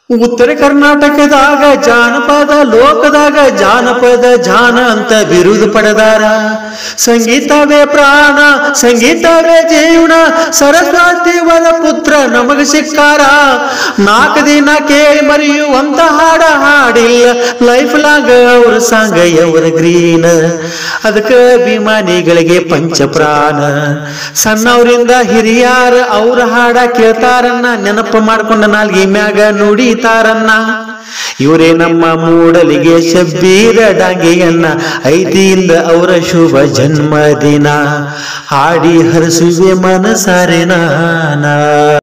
ಉತ್ತರ ಕರ್ನಾಟಕದಾಗ ಜಾನಪದ ಲೋಕದಾಗ ಜಾನಪದ ಜಾನ ಅಂತ ಬಿರುದು ಪಡೆದಾರ ಸಂಗೀತವೇ ಪ್ರಾಣ ಸಂಗೀತವೇ ಜೀವನ ಸರಸ್ವತಿ ವರ ಪುತ್ರ ನಮಗ ಸಿಕ್ಕಾರ ನಾಲ್ಕು ದಿನ ಕೇಳಿ ಮರೆಯುವಂತ ಹಾಡ ಹಾಡಿಲ್ಲ ಲೈಫ್ ಲಾಗ ಅವ್ರ ಸಾಂಗ ಎವರ ಗ್ರೀನ್ ಅದಕ್ಕೆ ಅಭಿಮಾನಿಗಳಿಗೆ ಪಂಚಪ್ರಾಣ ಸಣ್ಣವರಿಂದ ಹಿರಿಯಾರ ಅವ್ರ ಹಾಡ ಕೇಳ್ತಾರನ್ನ ನೆನಪು ಮಾಡ್ಕೊಂಡ ನಾಲ್ಗೆ ಮ್ಯಾಗ ನುಡಿತಾರನ್ನ ಇವರೇ ನಮ್ಮ ಮೂಡಲಿಗೆ ಶಬ್ಬೀರ ಡಾಂಗೆಯನ್ನ ಐತಿಯಿಂದ ಅವರ ಶುಭ ಜನ್ಮದಿನ ಹಾಡಿ ಹರಿಸುವೆ ಮನಸಾರೆ ನಾನ